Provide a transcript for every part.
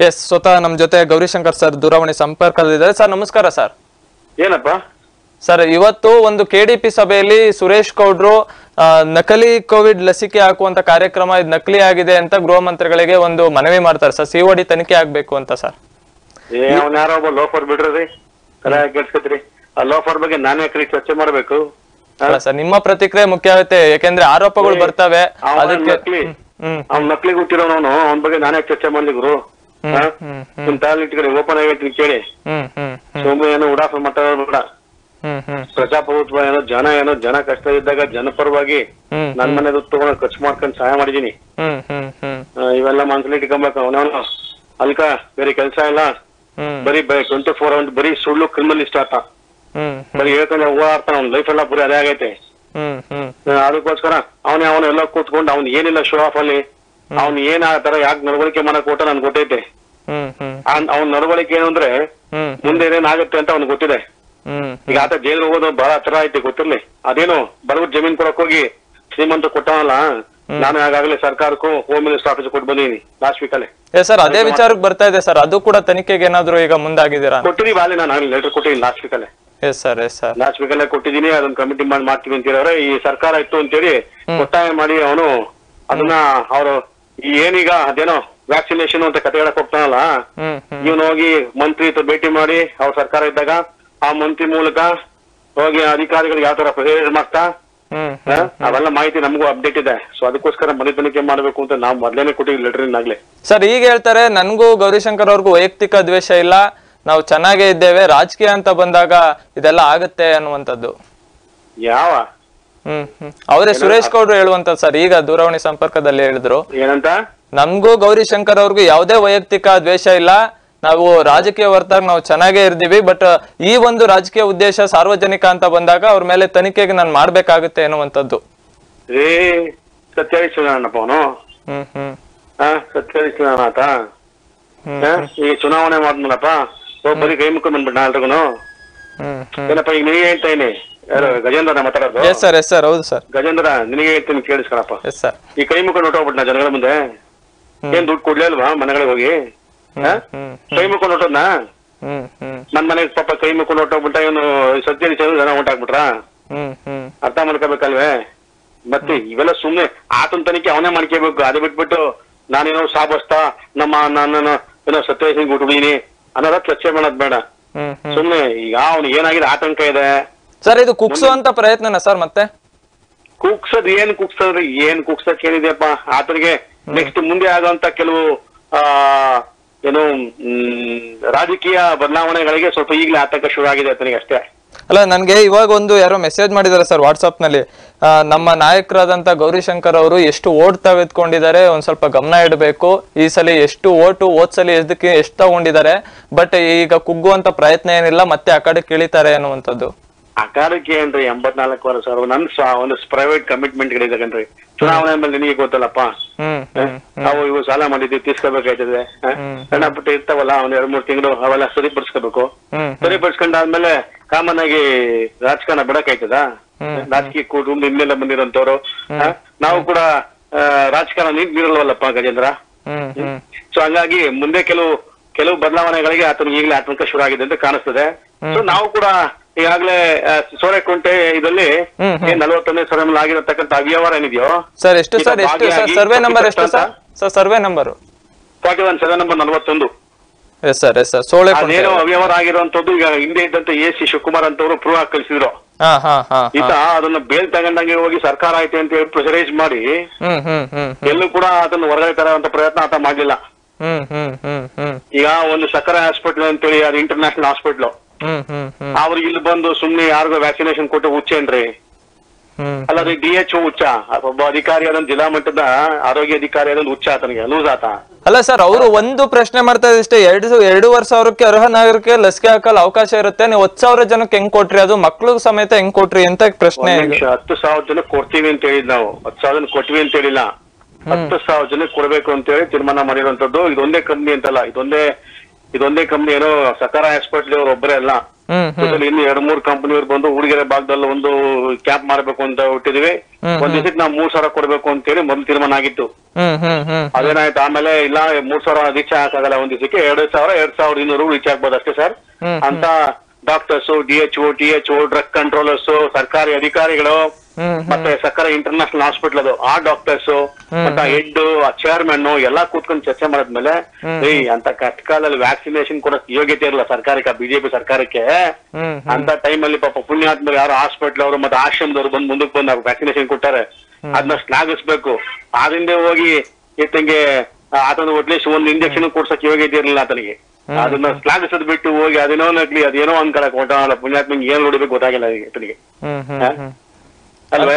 S ಸ್ವತಃ ನಮ್ಮ ಜೊತೆ ಗೌರಿಶಂಕರ್ ಸರ್ ದೂರವಾಣಿ ಸಂಪರ್ಕದಲ್ಲಿದ್ದಾರೆ ಸರ್ ನಮಸ್ಕಾರ ಸರ್ ಏನಪ್ಪ ಸರ್ ಇವತ್ತು ಒಂದು ಕೆಡಿಪಿ ಸಭೆಯಲ್ಲಿ ಸುರೇಶ್ ಗೌಡ್ರು ಆ, ನಕಲಿ ಕೋವಿಡ್ ಲಸಿಕೆ ಹಾಕುವಂತ ಕಾರ್ಯಕ್ರಮ ಇದು ನಕಲಿ ಆಗಿದೆ ಅಂತ ಗೃಹ ಮಂತ್ರಿಗಳಿಗೆ ಒಂದು ಮನವಿ ಮಾಡ್ತಾರೆ ಸರ್ ಸಿಒಡಿ ತನಿಖೆ ಆಗ್ಬೇಕು ಅಂತ ಸರ್ ಏ ಅವ್ನ ಯಾರೋ ಒಬ್ಬ ಲೋಫರ್ ಬಿಡ್ರಿ ತಲೆ ಕೆಡ್ಸ್ಕೊತ್ರಿ ಆ ಲೋಫರ್ ಬಗ್ಗೆ ನಾನೇ ಯಾಕ್ರಿ ಚರ್ಚೆ ಮಾಡ್ಬೇಕು ಆ? ಅಲ್ಲ ಸರ್ ನಿಮ್ಮ ಪ್ರತಿಕ್ರಿಯೆ ಮುಖ್ಯ ಆಗುತ್ತೆ ಯಾಕೆಂದ್ರೆ ಆರೋಪಗಳು ಬರ್ತವೆ ಅವ್ನ ಅದಕ್ಕೆ ನಕಲಿ ಹ್ಮ್ ಅವ್ನ ನಕಲಿ ಹುಟ್ಟಿರೋನವನು ಅವನ ಬಗ್ಗೆ ನಾನೇ ಯಾಕ್ ಚರ್ಚೆ ಮಾಡ್ಲಿ ಗುರು ಆ? ಹ್ಮ್, ನಿಮ್ ತಾಲಿ ಇಟ್ಕೊಳ್ಳಿ ಓಪನ್ ಆಗಿ ಹೇಳ್ತೀನಿ ಕೇಳಿ ಹ್ಮ್ ಹ್ಮ್ ಹ್ಮ್ ಸೋಮು ಏನೋ ಉಡಾಫ ಮಾತಾಡೋದು ಬೇಡ ಹ್ಮ್ ಹ್ಮ್ ಪ್ರಜಾಪ್ರಭುತ್ವ ಏನೋ ಜನ ಏನೋ ಜನ ಕಷ್ಟ ಇದ್ದಾಗ ಜನಪರವಾಗಿ ಹ್ಮ್ ನನ್ ಮನೆ ದುಡ್ಡು ತಗೊಂಡು ಖರ್ಚು ಮಾಡ್ಕೊಂಡು ಸಹಾಯ ಮಾಡಿದೀನಿ ಹ್ಮ್ ಹ್ಮ್ ಹ್ಮ್ ಆ, ಇವೆಲ್ಲ ಮನ್ಸಲ್ಲಿ ಇಟ್ಕೊಬೇಕು ಅವನವನು ಅಲ್ಕ ಬೇರೆ ಕೆಲಸ ಇಲ್ಲ ಹ್ಮ್ ಬರೀ ಟ್ವೆಂಟಿ ಫೋರ್ ಅವರ್ ಬರೀ ಸುಳ್ಳು ಕ್ರಿಮಿನಲಿಸ್ಟ್ ಆತ ಹ್ಮ್ ಬರೀ ಹೇಳ್ಕೊಂಡು ಓಡಾಡ್ತಾನ ಅವ್ನ ಲೈಫ್ ಎಲ್ಲ ಪೂರಿ ಅದೇ ಆಗೈತೆ ಹ್ಮ್ ಹ್ಮ್ ಆ, ಅದಕ್ಕೋಸ್ಕರ ಅವನೇ ಅವನು ಎಲ್ಲ ಕೂತ್ಕೊಂಡು ಅವ್ನ್ ಏನಿಲ್ಲ ಶೋ ಆಫ್ ಅಲ್ಲಿ ಅವ್ನ್ ಏನ್ ಆ ತರ ಯಾಕೆ ನಡವಳಿಕೆ ಮಾಡಕ್ ಕೊಟ್ಟ ನನ್ಗೆ ಗೊತ್ತೈತೆ ಹ್ಮ್ ಹ್ಮ್ ಅವ್ನ ನಡವಳಿಕೆ ಏನು ಅಂದ್ರೆ ಹ್ಮ್ ಮುಂದೆ ಏನೇನಾಗುತ್ತೆ ಅಂತ ಅವ್ನಿಗೆ ಗೊತ್ತಿದೆ ಹ್ಮ್ ಈಗ ಆತ ಜೈಲ್ ಹೋಗೋದು ಬಹಳ ಹತ್ರ ಐತಿ ಗೊತ್ತಿರ್ಲಿ ಅದೇನು ಬಡವ್ರ ಜಮೀನ್ ಕೊಡಕ್ ಹೋಗಿ ಶ್ರೀಮಂತ ಕೊಟ್ಟವಲ್ಲ ನಾನು ಆಗಾಗಲೇ ಸರ್ಕಾರಕ್ಕೂ ಹೋಮ್ ಮಿನಿಸ್ಟರ್ ಆಫೀಸ್ ಕೊಟ್ಟು ಬಂದೀನಿ ಲಾಸ್ಟ್ ವೀಕ್ ಅಲ್ಲಿ ಏ ಸರ್ ಅದೇ ವಿಚಾರಕ್ಕೆ ಬರ್ತಾ ಇದೆ ಸರ್ ಅದು ಕೂಡ ತನಿಖೆಗೆ ಏನಾದ್ರು ಈಗ ಮುಂದಾಗಿದ್ದೀರಾ ಕೊಟ್ಟಿದೀವಿ ಬಾಲಿ ನಾನು ಲೆಟರ್ ಕೊಟ್ಟಿದ್ದೀನಿ ಲಾಸ್ಟ್ ವೀಕ್ ಅಲ್ಲೇ yes sir yes sir last week ಅಲ್ಲೇ ಕೊಟ್ಟಿದ್ದೀನಿ ಅದನ್ನ ಕಮಿಟಿ ಮಾಡಿ ಮಾಡ್ತೀವಿ ಅಂತ ಹೇಳಿದ್ರೆ ಈ ಸರ್ಕಾರ ಇತ್ತು ಅಂತೇಳಿ ಒತ್ತಾಯ ಮಾಡಿ ಅವನು ಅದನ್ನ ಅವರು ಈ ಏನೀಗ ಅದೇನೋ ವ್ಯಾಕ್ಸಿನೇಷನ್ ಅಂತ ಕತೆ ಹೇಳಕ್ ಹೋಗ್ತಾನಲ್ಲ ಹ್ಮ್ ಹ್ಮ್ ಇವನು ಹೋಗಿ ಮಂತ್ರಿ ಹತ್ರ ಭೇಟಿ ಮಾಡಿ ಅವ್ರ ಸರ್ಕಾರ ಇದ್ದಾಗ ಆ ಮಂತ್ರಿ ಮೂಲಕ ಹೋಗಿ ಅಧಿಕಾರಿಗಳಿಗೆ ಯಾವ ತರ ಪ್ರೇರಣೆ ಮಾಡ್ತಾ ಹ್ಮ್ ಆ, ಅವೆಲ್ಲ ಮಾಹಿತಿ ನಮಗೂ ಅಪ್ಡೇಟ್ ಇದೆ ಸೊ ಅದಕ್ಕೋಸ್ಕರ ಮನೆ ತನಿಖೆ ಮಾಡ್ಬೇಕು ಅಂತ ನಾವು ಮೊದ್ಲೇನೆ ಕೊಟ್ಟಿವಿ ಲೆಟರ್ ಆಗ್ಲೇ ಸರ್ ಈಗ ಹೇಳ್ತಾರೆ ನನ್ಗೂ ಗೌರಿಶಂಕರ್ ಅವ್ರಿಗೂ ವೈಯಕ್ತಿಕ ದ್ವೇಷ ಇಲ್ಲ ನಾವು ಚೆನ್ನಾಗೇ ಇದ್ದೇವೆ ರಾಜಕೀಯ ಅಂತ ಬಂದಾಗ ಇದೆಲ್ಲ ಆಗುತ್ತೆ ಅನ್ನುವಂಥದ್ದು ಯಾವ ಹ್ಮ್ ಹ್ಮ್ ಅವರೇ ಸುರೇಶ್ ಗೌಡ್ರು ಹೇಳುವಂತದ್ದು ಸರ್ ಈಗ ದೂರವಾಣಿ ಸಂಪರ್ಕದಲ್ಲಿ ಹೇಳಿದ್ರು ಏನಂತ ನಮ್ಗೂ ಗೌರಿಶಂಕರ್ ಅವ್ರಿಗೂ ಯಾವುದೇ ವೈಯಕ್ತಿಕ ದ್ವೇಷ ಇಲ್ಲ ನಾವು ರಾಜಕೀಯ ಹೊರತಾಗ ನಾವು ಚೆನ್ನಾಗೇ ಇರ್ತೀವಿ ಬಟ್ ಈ ಒಂದು ರಾಜಕೀಯ ಉದ್ದೇಶ ಸಾರ್ವಜನಿಕ ಅಂತ ಬಂದಾಗ ಅವ್ರ ಮೇಲೆ ತನಿಖೆಗೆ ನಾನು ಮಾಡ್ಬೇಕಾಗುತ್ತೆ ಅನ್ನುವಂಥದ್ದು ಏ ಸತ್ಯಹರಿಶ್ಚಂದ್ರನಪ್ಪ ಅವನು ಹ್ಮ್ ಹ್ಮ್ ಹಾ ಸತ್ಯಹರಿಶ್ಚಂದ್ರನ ಆತ ಹ್ಮ್ ಆ, ಈಗ ಚುನಾವಣೆ ಮಾಡ್ದ್ನಲ್ಲಪ್ಪ ಹೋಗ್ ಬರೀ ಕೈ ಮುಕ್ಕೊಂಡು ಬಂದ್ಬಿಟ್ಟ ಎಲ್ರಿಗೂ ಹ್ಮ್ ಹ್ಮ್ ಏನಪ್ಪ ಈಗ ನಿನಗೆ ಹೇಳ್ತಾ ಇದೀನಿ ಯಾರು ಗಜೇಂದ್ರ ಮಾತಾಡೋದು ಎಸ್ ಸರ್ ಎಸ್ ಸರ್ ಹೌದು ಸರ್ ಗಜೇಂದ್ರ ನಿನಗೆ ಹೇಳ್ತೀನಿ ಕೇಳಿಸ್ಕೊಳಪ್ಪ ಎಸ್ ಸರ್ ಈ ಕೈ ಮುಖ ಹೊಟ್ಟೋಗ್ಬಿಟ್ನ ಜನಗಳ ಮುಂದೆ ಏನ್ ದುಡ್ಡು ಕೊಡ್ಲೇ ಅಲ್ವಾ ಮನೆಗಳಿಗೆ ಹೋಗಿ ಆ? ಹ್ಮ್ ಕೈ ಮುಖಂಡು ಹೊಟ್ಟೋದ್ನಾ ಹ್ಮ್ ಹ್ಮ್ ನನ್ ಮನೆಗೆ ಪಾಪ ಕೈ ಮುಖಂಡು ಹೊಟ್ಟೋಗ್ಬಿಟ್ಟ ಇವನು ಸತ್ಯ ಜನ ಹೊಂಟಾಕ್ಬಿಟ್ರ ಹ್ಮ್ ಹ್ಮ್ ಅರ್ಥ ಮಾಡ್ಕೋಬೇಕಲ್ವೇ ಮತ್ತೆ ಇವೆಲ್ಲ ಸುಮ್ನೆ ಆತನ ತನಿಖೆ ಅವನೇ ಮಾಡ್ಕೋಬೇಕು ಅದು ಬಿಟ್ಬಿಟ್ಟು ನಾನೇನೋ ಸಾಬಸ್ತ ನಮ್ಮ ನಾನು ಏನೋ ಸತ್ಯ ಸಿಂಗ್ ಹುಡುಗಿನಿ ಅನ್ನೋದ ಚರ್ಚೆ ಮಾಡೋದ್ ಬೇಡ ಹ್ಮ್ ಹ್ಮ್ ಸುಮ್ನೆ ಈಗ ಅವ್ನಿಗೆ ಏನಾಗಿದೆ ಆತಂಕ ಇದೆ ಸರ್ ಇದು ಕುಗ್ಸುವಂತ ಪ್ರಯತ್ನನ ಸರ್ ಮತ್ತೆ ಕುಗ್ಸದ್ ಏನ್ ಕುಗ್ಸದ್ರಿ ಏನ್ ಕುಗ್ಸಕ್ ಏನಿದೆಯಪ್ಪ ಆತನಿಗೆ ನೆಕ್ಸ್ಟ್ ಮುಂದೆ ಆಗುವಂತ ಕೆಲವು ಆ ಏನು ಮ್, ರಾಜಕೀಯ ಬದಲಾವಣೆಗಳಿಗೆ ಸ್ವಲ್ಪ ಈಗಲೇ ಆತಂಕ ಶುರು ಆಗಿದೆ ಆತನಿಗೆ ಅಷ್ಟೇ ಅಲ್ಲ ನನ್ಗೆ ಇವಾಗ ಒಂದು ಯಾರೋ ಮೆಸೇಜ್ ಮಾಡಿದ್ದಾರೆ ಸರ್ ವಾಟ್ಸ್ಆಪ್ ನಲ್ಲಿ ಆ, ನಮ್ಮ ನಾಯಕರಾದಂತ ಗೌರಿಶಂಕರ್ ಅವರು ಎಷ್ಟು ಓಟ್ ತೆಗೆದುಕೊಂಡಿದ್ದಾರೆ ಒಂದ್ ಸ್ವಲ್ಪ ಗಮನ ಇಡಬೇಕು ಈ ಸಲ ಎಷ್ಟು ಓಟು ಹೋದ್ ಸಲ ಎಷ್ಟಕ್ಕೆ ಎಷ್ಟು ತಗೊಂಡಿದ್ದಾರೆ ಬಟ್ ಈಗ ಕುಗ್ಗುವಂತ ಪ್ರಯತ್ನ ಏನಿಲ್ಲ ಮತ್ತೆ ಆ ಕಡೆ ಕಿಳಿತಾರೆ ಅನ್ನುವಂಥದ್ದು ಅಕಾರಕ್ಕೆ ಏನ್ರಿ ಎಂಬತ್ನಾಲ್ಕು ವರ್ಷ ಅವ್ರು ನನ್ ಸ್ವ- ಒಂದು ಪ್ರೈವೇಟ್ ಕಮಿಟ್ಮೆಂಟ್ ಗಳಿದೆ ಕಣ್ರಿ ಚುನಾವಣೆ ಮೇಲೆ ನಿನಗೆ ಗೊತ್ತಲ್ಲಪ್ಪ ಹ್ಮ್ ಹ್ಮ್ ನಾವು ಇವು ಸಾಲ ಮಾಡಿದ್ವಿ ತೀರ್ಸ್ಕೋಬೇಕಾಯ್ತದೆ ಸಣ್ಣ ಪುಟ್ಟ ಇರ್ತಾವಲ್ಲ ಒಂದ್ ಎರಡ್ ಮೂರ್ ತಿಂಗಳು ಅವೆಲ್ಲ ಸರಿಪಡಿಸ್ಕೋಬೇಕು ಹ್ಮ್ ಸರಿಪಡಿಸ್ಕೊಂಡಾದ್ಮೇಲೆ ಕಾಮನ್ ಆಗಿ ರಾಜಕಾರಣ ಬಿಡಕ್ಕಾಯ್ತದ ರಾಜಕೀಯ ಕುಟುಂಬ ಹಿಂದೆಲ್ಲ ಬಂದಿರೋಂಥವ್ರು ಆ, ನಾವು ಕೂಡ ಆ, ರಾಜಕಾರಣ ನೀರ್ ನೀರಲ್ವಲ್ಲಪ್ಪ ಗಜೇಂದ್ರ ಹ್ಮ್ ಹ್ಮ್ ಸೊ ಹಂಗಾಗಿ ಮುಂದೆ ಕೆಲವು ಕೆಲವು ಬದಲಾವಣೆಗಳಿಗೆ ಆತನ ಈಗಲೇ ಆತಂಕ ಶುರು ಆಗಿದೆ ಅಂತ ಕಾಣಿಸ್ತದೆ ಸೊ ನಾವು ಕೂಡ ಈಗಾಗಲೇ ಸೋರೆಕುಂಟೆ ಇದರಲ್ಲಿ ಹ್ಮ್, ಏನ್ ನಲವತ್ತೊಂದನೇ ಸರಮಲ್ಲಿ ಆಗಿರತಕ್ಕಂತ ಅವ್ಯವಹಾರ ಏನಿದೆಯೋ ಸರ್ ಎಷ್ಟು ಈಗ ಸರ್ ಎಷ್ಟು ಸರ್ ಭಾಗಿಯಾಗಿ ಸರ್ವೆ ನಂಬರ್ ಎಷ್ಟು ಅಂತ? Sir sir survey number forty one seven number ನಲವತ್ತೊಂದು ಎಸ್ ಸರ್ ಎಸ್ ಸರ್ ಸೋಳೆ ಅದೇನೋ ಅವ್ಯವಹಾರ ಆಗಿರುವಂತದ್ದು ಈಗ ಹಿಂದೆ ಇದ್ದಂತ ಎ ಸಿ ಶಿವಕುಮಾರ್ ಅಂತವರು ಪ್ರೂವ್ ಆಗಿ ಕಳಿಸಿದ್ರು ಹಾ ಹಾ ಹಾ ಈತ ಅದನ್ನ ಬೇಲ್ ತಗೊಂಡಂಗೆ ಹೋಗಿ ಸರ್ಕಾರ ಐತೆ ಅಂತ ಹೇಳಿ ಪ್ರೆಷರೈಸ್ ಮಾಡಿ ಹ್ಮ್ ಹ್ಮ್ ಹ್ಮ್ ಎಲ್ಲೂ ಕೂಡ ಅದನ್ನ ಹೊರಗಡೆ ತರುವಂತ ಪ್ರಯತ್ನ ಆತ ಮಾಡ್ಲಿಲ್ಲ ಹ್ಮ್ ಹ್ಮ್ ಹ್ಮ್ ಹ್ಮ್ ಈಗ ಒಂದು ಸಕ್ಕರೆ ಹಾಸ್ಪಿಟಲ್ ಅಂತೇಳಿ ಅದು ಇಂಟರ್ನ್ಯಾಷನಲ್ ಹಾಸ್ಪಿಟ್ಲ್ ಹ್ಮ್ ಹ್ಮ್ ಹ್ಮ್ ಅವ್ರಿಗೆ ಇಲ್ಲಿ ಬಂದು ಸುಮ್ನೆ ಯಾರಿಗೋ ವ್ಯಾಕ್ಸಿನೇಷನ್ ಕೊಟ್ಟು ಹುಚ್ಚೇನ್ರಿ ಹ್ಮ್ ಅಲ್ಲದೆ ಡಿ ಎಚ್ ಹುಚ್ಚ ಒಬ್ಬ ಅಧಿಕಾರಿ ಅದೊಂದು ಜಿಲ್ಲಾ ಮಟ್ಟದ ಆರೋಗ್ಯ ಅಧಿಕಾರಿ ಅದೊಂದು ಹುಚ್ಚ ಆತನಿಗೆ ಲೂಸ್ ಆತ ಅಲ್ಲ ಸರ್ ಅವರು ಒಂದು ಪ್ರಶ್ನೆ ಮಾಡ್ತಾ ಇಷ್ಟೇ ಎರಡು ಎರಡೂವರೆ ಸಾವಿರಕ್ಕೆ ಅರ್ಹ ನಾಗರಿಕರಿಗೆ ಲಸಿಕೆ ಹಾಕಲು ಅವಕಾಶ ಇರುತ್ತೆ ನೀವು ಹತ್ತು ಸಾವಿರ ಜನಕ್ಕೆ ಹೆಂಗ್ ಕೊಟ್ರಿ ಅದು ಮಕ್ಳು ಸಮೇತ ಹೆಂಗ್ ಕೊಟ್ರಿ ಅಂತ ಪ್ರಶ್ನೆ ಒಂದ್ ನಿಮಿಷ ಹತ್ತು ಸಾವಿರ ಜನ ಕೊಡ್ತೀವಿ ಅಂತ ಹೇಳಿದ್ ನಾವು ಹತ್ತು ಸಾವಿರ ಜನ ಕೊಟ್ವಿ ಅಂತ ಹೇಳಿಲ್ಲ ಹತ್ತು ಸಾವಿರ ಜನಕ್ಕೆ ಕೊಡ್ಬೇಕು ಅಂತ ಹೇಳಿ ತೀರ್ಮಾನ ಮಾಡಿರುವಂತದ್ದು ಇದೊಂದೇ ಕಂಪ್ನಿ ಅಂತಲ್ಲ ಇದೊಂದೇ ಇದೊಂದೇ ಕಂಪ್ನಿ ಏನೋ ಸಕಾರ ಹಾಸ್ಪಿಟ್ಲ್ ಅವ್ರು ಒಬ್ಬರೇ ಅಲ್ಲ ಹ್ಮ್ ಹ್ಮ್ ಜೊತೆಲಿ ಇನ್ನು ಎರಡು ಮೂರು ಕಂಪನಿಯವ್ರು ಬಂದು ಹುಡುಗಿರ ಭಾಗದಲ್ಲಿ ಒಂದು ಕ್ಯಾಂಪ್ ಮಾಡಬೇಕು ಅಂತ ಹುಟ್ಟಿದ್ವಿ ಹ್ಮ್, ಒಂದ್ ದಿವಸಕ್ಕೆ ನಾವು ಮೂರ್ ಸಾವಿರ ಕೊಡ್ಬೇಕು ಅಂತೇಳಿ ಮೊದಲು ತೀರ್ಮಾನ ಆಗಿತ್ತು ಹ್ಮ್ ಹ್ಮ್ ಹ್ಮ್ ಅದೇನಾಯ್ತು ಆಮೇಲೆ ಇಲ್ಲ ಮೂರ್ ಸಾವಿರ ರೀಚ್ ಆಗಲ್ಲ ಒಂದ್ ದಿವಸಕ್ಕೆ ಎರಡು ಸಾವಿರ ಎರಡ್ ಸಾವಿರದ ಇನ್ನೂರು ರೀಚ್ ಆಗ್ಬೋದು ಅಷ್ಟೇ ಸರ್ ಹ್ಮ್, ಅಂತ doctors D H O T H O drug controllers ಸರ್ಕಾರಿ ಅಧಿಕಾರಿಗಳು ಹ್ಮ್ ಮತ್ತೆ ಸರ್ಕಾರಿ ಇಂಟರ್ನ್ಯಾಷನಲ್ ಹಾಸ್ಪಿಟಲ್ ಅದು ಆ ಡಾಕ್ಟರ್ಸ್ ಮತ್ತೆ ಹೆಡ್ ಚೇರ್ಮನ್ ಎಲ್ಲಾ ಕೂತ್ಕೊಂಡು ಚರ್ಚೆ ಮಾಡಿದ್ಮೇಲೆ ಏಯ್ ಅಂತ ಕಷ್ಟ ಕಾಲದಲ್ಲಿ ವ್ಯಾಕ್ಸಿನೇಷನ್ ಕೊಡಕ್ ಯೋಗ್ಯತೆ ಇರಲ್ಲ ಸರ್ಕಾರಕ್ಕೆ ಬಿಜೆಪಿ ಸರ್ಕಾರಕ್ಕೆ ಹ್ಮ್ ಅಂತ ಟೈಮ್ ಅಲ್ಲಿ ಪಾಪ ಪುಣ್ಯಾತ್ಮರು ಯಾರು ಹಾಸ್ಪಿಟಲ್ ಅವರು ಮತ್ತೆ ಆಶ್ರಮದವ್ರು ಬಂದು ಮುಂದಕ್ಕೆ ಬಂದು ವ್ಯಾಕ್ಸಿನೇಷನ್ ಕೊಟ್ಟಾರೆ ಅದನ್ನ ಶ್ಲಾಘಿಸ್ಬೇಕು ಆದ್ರಿಂದ ಹೋಗಿ ಇತ್ತಂಗೆ ಆತನ ಅಟ್ಲೀಸ್ಟ್ ಒಂದು ಇಂಜೆಕ್ಷನ್ ಕೊಡ್ಸಕ್ ಯೋಗ್ಯತೆ ಇರಲಿಲ್ಲ ಆತನಿಗೆ ಅದನ್ನ ಶ್ಲಾಘಿಸದ್ ಬಿಟ್ಟು ಹೋಗಿ ಅದೇನೋ ನಗ್ಲಿ ಅದೇನೋ ಅನ್ಕೊಳಕ್ ಹೊಂಟಾನಲ್ಲ ಪುಣ್ಯಾತ್ಮಂಗೆ ಏನ್ ನೋಡ್ಬೇಕು ಗೊತ್ತಾಗಿಲ್ಲ ಆತನಿಗೆ ಹ್ಮ್ ಹ್ಮ್ ಹ್ಮ್ ಅಲ್ವೇ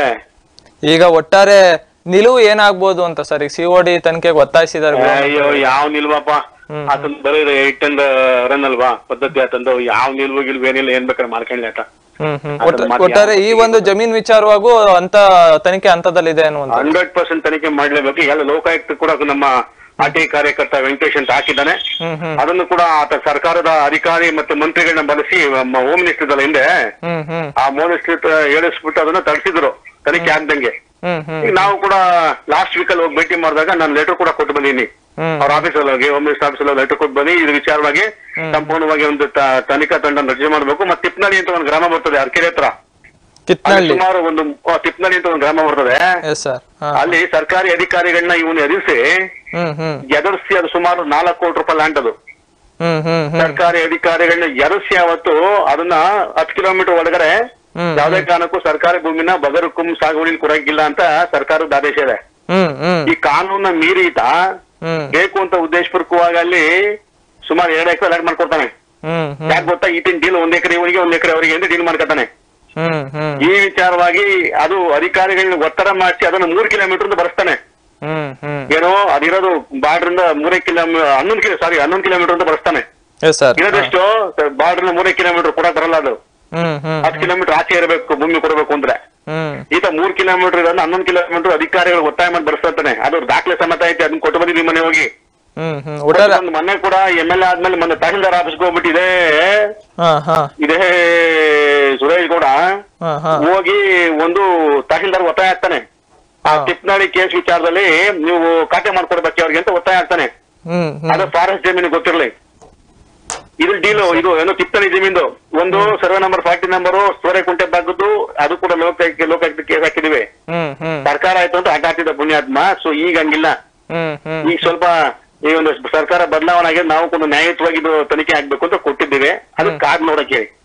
ಈಗ ಒಟ್ಟಾರೆ ನಿಲುವು ಏನಾಗ್ಬೋದು ಅಂತ ಸರ್ ಈಗ ಸಿ ಡಿ ತನಿಖೆಗೆ ಒತ್ತಾಯಿಸಿದಾರೆ ಅಯ್ಯೋ ಯಾವ ನಿಲ್ವಪ್ಪ ಆತನ್ ಬರೀ ಏಟ್ ಅಂಡ್ ರನ್ ಅಲ್ವಾ ಪದ್ಧತಿ ಆತಂದು ಯಾವ ನಿಲ್ವು ಗಿಲ್ವು ಏನಿಲ್ಲ ಏನ್ ಬೇಕಾದ್ರೆ ಮಾಡ್ಕೊಂಡ್ಲಿ ಆತ ಹ್ಮ್ ಹ್ಮ್ ಅದನ್ನ ಒಟ್ಟ- ಮತ್ತೆ ಒಟ್ಟಾರೆ ಈ ಒಂದು ಜಮೀನ್ ವಿಚಾರವಾಗೂ ಅಂತ ತನಿಖೆ ಹಂತದಲ್ಲಿದೆ ಅನ್ನುವಂತ ಹಂಡ್ರೆಡ್ ಪರ್ಸೆಂಟ್ ತನಿಖೆ ಮಾಡ್ಲೇಬೇಕು ಎಲ್ಲ ಲೋಕಾಯುಕ್ತ ಕೂಡ ನಮ್ಮ ಆರ್ಟಿ ಕಾರ್ಯಕರ್ತ ವೆಂಕಟೇಶ್ ಅಂತ ಹಾಕಿದ್ದಾನೆ ಹ್ಮ್ ಹ್ಮ್ ಅದನ್ನು ಕೂಡ ಆತ ಸರ್ಕಾರದ ಅಧಿಕಾರಿ ಮತ್ತೆ ಮಂತ್ರಿಗಳನ್ನ ಬಳಸಿ ನಮ್ಮ ಹೋಮ್ ಮಿನಿಸ್ಟರ್ ಇದಲ್ಲ ಹಿಂದೆ ಹ್ಮ್ ಹ್ಮ್ ಆ ಹೋಮ್ ಮಿನಿಸ್ಟರ್ ಹೇಳಿಸ್ಬಿಟ್ಟು ಅದನ್ನ ತಡೆಸಿದ್ರು ತನಿಖೆ ಆಗ್ದಂಗೆ ಹ್ಮ್ ಹ್ಮ್ ಈಗ ನಾವು ಕೂಡ ಲಾಸ್ಟ್ ವೀಕ್ ಅಲ್ಲಿ ಹೋಗಿ ಭೇಟಿ ಮಾಡಿದಾಗ ನಾನು ಲೆಟರ್ ಕೂಡ ಕೊಟ್ಟು ಬಂದೀನಿ ಹ್ಮ್ ಅವ್ರ ಆಫೀಸಲ್ಲಿ ಹೋಗಿ ಹೋಮ್ ಮಿನಿಸ್ಟರ್ ಆಫೀಸಲ್ಲಿ ಲೆಟರ್ ಕೊಟ್ಟು ಬನ್ನಿ ಇದ್ರ ವಿಚಾರವಾಗಿ ಸಂಪೂರ್ಣವಾಗಿ ಒಂದು ತ- ತನಿಖಾ ತಂಡ ರಚನೆ ಮಾಡಬೇಕು ಮತ್ತೆ ತಿಪ್ನಳ್ಳಿ ಅಂತ ಒಂದು ಗ್ರಾಮ ಬರ್ತದೆ ಅರ್ಕೆರೆ ಹತ್ರ ಅಲ್ಲಿ ಕಿತ್ನಳ್ಳಿ ಸುಮಾರು ಒಂದು ಆ, ತಿಪ್ನಳ್ಳಿ ಅಂತ ಒಂದು ಗ್ರಾಮ ಬರ್ತದೆ ಎಸ್ ಸರ್ ಹಾ ಅಲ್ಲಿ ಸರ್ಕಾರಿ ಅಧಿಕಾರಿಗಳನ್ನ ಇವನು ಎದುರಿಸಿ ಹ್ಮ್ ಹ್ಮ್ ಎದುರಿಸಿ ಅದು ಸುಮಾರು ನಾಲ್ಕು ಕೋಟಿ ರೂಪಾಯಿ ಲ್ಯಾಂಡ್ ಅದು ಹ್ಮ್ ಹ್ಮ್ ಹ್ಮ್ ಸರ್ಕಾರಿ ಅಧಿಕಾರಿಗಳನ್ನ ಎದುರಿಸಿ ಅವತ್ತು ಅದನ್ನ ಹತ್ತು ಕಿಲೋಮೀಟರ್ ಒಳಗಡೆ ಹ್ಮ್ ಯಾವುದೇ ಕಾರಣಕ್ಕೂ ಸರ್ಕಾರಿ ಭೂಮಿನ ಬಗರುಕುಂ ಸಾಗುವಳಿ ಕೊಡಂಗಿಲ್ಲ ಅಂತ ಸರ್ಕಾರದ ಆದೇಶ ಇದೆ ಹ್ಮ್ ಹ್ಮ್ ಈ ಕಾನೂನ ಮೀರಿ ಈತ ಹ್ಮ್ ಬೇಕು ಅಂತ ಉದ್ದೇಶಪೂರ್ವಕವಾಗಿ ಅಲ್ಲಿ ಸುಮಾರು ಎರಡು ಎಕರೆ ಲ್ಯಾಂಡ್ ಮಾಡ್ಕೊಡ್ತಾನೆ ಹ್ಮ್ ಹ್ಮ್ ಯಾಕೆ ಗೊತ್ತಾ ಈತಿನ ಡೀಲ್ ಒಂದ್ ಎಕರೆ ಇವನಿಗೆ ಒಂದ್ ಎಕರೆ ಅವರಿಗೆ ಅಂತ ಡೀಲ್ ಮಾಡ್ಕೊತಾನೆ ಹ್ಮ್ ಹ್ಮ್ ಈ ವಿಚಾರವಾಗಿ ಅದು ಅಧಿಕಾರಿಗಳನ್ನ ಒತ್ತಡ ಮಾಡಿಸಿ ಅದನ್ನು ಮೂರು ಕಿಲೋಮೀಟರ್ ಅಂತ ಬರೆಸ್ತಾನೆ ಹ್ಮ್ ಹ್ಮ್ ಏನೋ ಅದಿರೋದು ಬಾರ್ಡ್ರಿಂದ ಮೂರೇ ಕಿಲೋಮೀಟರ್ ಹನ್ನೊಂದು ಕಿಲೋ ಸಾರಿ ಹನ್ನೊಂದು ಕಿಲೋಮೀಟರ್ ಅಂತ ಬರೆಸ್ತಾನೆ ಎಸ್ ಸರ್ ಇರೋದೆಷ್ಟು ಬಾರ್ಡ್ರಿಂದ ಮೂರೇ ಕಿಲೋಮೀಟರ್ ಕೂಡ ಬರಲ್ಲ ಅದು ಹ್ಮ್ ಹ್ಮ್ ಹತ್ತು ಕಿಲೋಮೀಟರ್ ಆಚೆ ಇರಬೇಕು ಭೂಮಿ ಕೊಡಬೇಕು ಅಂದ್ರೆ ಹ್ಮ್ ಈತ ಮೂರ್ ಕಿಲೋಮೀಟರ್ ಇರೋದು ಹನ್ನೊಂದು ಕಿಲೋಮೀಟರ್ ಅಧಿಕಾರಿಗಳು ಒತ್ತಾಯ ಮಾಡಿ ಬರ್ಸ್ತಾನೆ ಅದು ದಾಖಲೆ ಸಮೇತ ಐತೆ ಅದನ್ನ ಕೊಟ್ಟು ಬಂದಿದ್ದೀವಿ ಮನೆ ಹೋಗಿ ಹ್ಮ್ ಹ್ಮ್ ಒಟ್ಟಾರೆ ಒಂದು ಮೊನ್ನೆ ಕೂಡ ಎಂ ಎಲ್ ಎ ಆದ್ಮೇಲೆ ಮೊನ್ನೆ ತಹಸೀಲ್ದಾರ್ ಆಫೀಸ್ಗೆ ಹೋಗ್ಬಿಟ್ಟಿದೆ ಹಾ ಹಾ ಇದೇ ಸುರೇಶ್ ಗೌಡ ಹಾ ಹಾ ಹೋಗಿ ಒಂದು ತಹಸೀಲ್ದಾರ್ ಒತ್ತಾಯ ಆಗ್ತಾನೆ ಆ ಹಾ. ಟಿಪ್ನಾಳಿ ಕೇಸ್ ವಿಚಾರದಲ್ಲಿ ನೀವು ಖಾತೆ ಮಾಡ್ಕೊಡ್ಬೇಕು ಅವ್ರಿಗೆ ಅಂತ ಒತ್ತಾಯ ಆಗ್ತಾನೆ ಹ್ಮ್ ಹ್ಮ್ ಅದು ಫಾರೆಸ್ಟ್ ಜಮೀನು ಗೊತ್ತಿರಲಿ ಇದು ಡೀಲು ಇದು ಏನೋ ಕಿತ್ತಳಿ ಜಮೀನು ಒಂದು ಸರ್ವೆ ನಂಬರ್ ಫಾರ್ಟಿ ನಂಬರು ಸೋರೆ ಕುಂಟೆ ಬಾಗದ್ದು ಅದು ಕೂಡ ಲೋಕಾಯುಕ್ತ ಲೋಕಾಯುಕ್ತ ಕೇಸ್ ಹಾಕಿದಿವಿ ಹ್ಮ್ ಹ್ಮ್ ಸರ್ಕಾರ ಆಯ್ತು ಅಂತ ಅಡ್ಡ ಹಾಕಿದ ಪುಣ್ಯಾತ್ಮ ಸೊ ಈಗ ಹಂಗಿಲ್ಲ ಹ್ಮ್ ಹ್ಮ್ ಈಗ ಸ್ವಲ್ಪ ಈ ಒಂದು ಸರ್ಕಾರ ಬದಲಾವಣೆ ಆಗಿ ನಾವು ಕೂಡ ನ್ಯಾಯಯುತವಾಗಿ ಇದು ತನಿಖೆ ಆಗ್ಬೇಕು ಅಂತ ಕೊಟ್ಟಿದ್ದೇವೆ ಅದು ಕಾದ್ ನೋಡಕ್ಕೆ ಹೇಳಿ